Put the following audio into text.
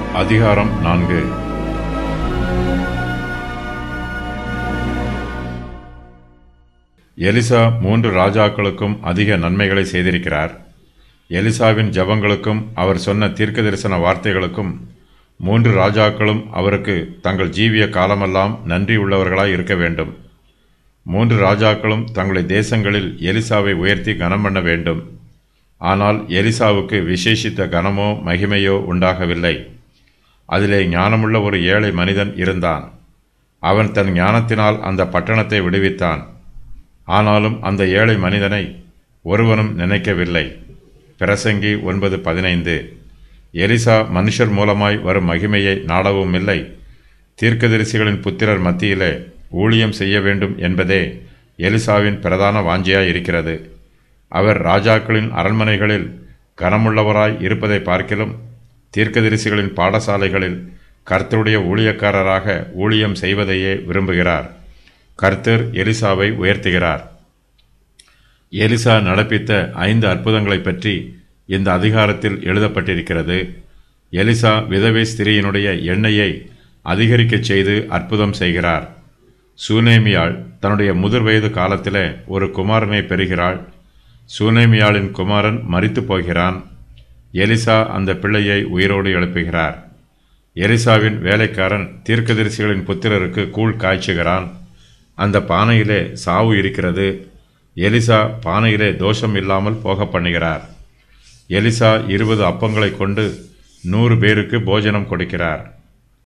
அதிகாரம் நான்கு எலிசா மூன்று ராஜாக்களுக்கும் அதிக நன்மைகளை செய்திருக்கிறார் எலிசாவின் ஜபங்களுக்கும் அவர் சொன்ன தீர்க்க தரிசன வார்த்தைகளுக்கும் மூன்று ராஜாக்களும் அவருக்கு தங்கள் ஜீவிய காலமெல்லாம் நன்றி உள்ளவர்களாய் இருக்க வேண்டும் மூன்று ராஜாக்களும் தங்களுடைய தேசங்களில் எலிசாவை உயர்த்தி கனம் பண்ண வேண்டும் ஆனால் எலிசாவுக்கு விசேஷித்த கனமோ மகிமையோ உண்டாகவில்லை அதிலே ஞானமுள்ள ஒரு ஏழை மனிதன் இருந்தான் அவன் தன் ஞானத்தினால் அந்த பட்டணத்தை விடுவித்தான் ஆனாலும் அந்த ஏழை மனிதனை ஒருவனும் நினைக்கவில்லை பிரசங்கி ஒன்பது பதினைந்து எலிசா மனுஷர் மூலமாய் வரும் மகிமையை நாடவும் இல்லை தீர்க்கதரிசிகளின் புத்திரர் மத்தியிலே ஊழியம் செய்ய வேண்டும் என்பதே எலிசாவின் பிரதான வாஞ்சியாய் இருக்கிறது அவர் ராஜாக்களின் அரண்மனைகளில் கனமுள்ளவராய் இருப்பதை பார்க்கிலும் தீர்க்கதரிசிகளின் பாடசாலைகளில் கர்த்தருடைய ஊழியக்காரராக ஊழியம் செய்வதையே விரும்புகிறார் கர்த்தர் எலிசாவை உயர்த்துகிறார் எலிசா நடப்பித்த ஐந்து அற்புதங்களைப் பற்றி இந்த அதிகாரத்தில் எழுதப்பட்டிருக்கிறது எலிசா விதவை ஸ்திரீயினுடைய எண்ணெயை அதிகரிக்கச் செய்து அற்புதம் செய்கிறார் சூனேமியாள் தன்னுடைய முதிர் வயது காலத்திலே ஒரு குமாரனை பெறுகிறாள் சூனேமியாளின் குமாரன் மரித்து போகிறான் எலிசா அந்த பிள்ளையை உயிரோடு எழுப்புகிறார் எலிசாவின் வேலைக்காரன் தீர்க்கதரிசிகளின் புத்திரருக்கு கூழ் காய்ச்சுகிறான் அந்த பானையிலே சாவு இருக்கிறது எலிசா பானையிலே தோஷம் இல்லாமல் போக பண்ணுகிறார் எலிசா இருபது அப்பங்களை கொண்டு நூறு பேருக்கு போஜனம் கொடுக்கிறார்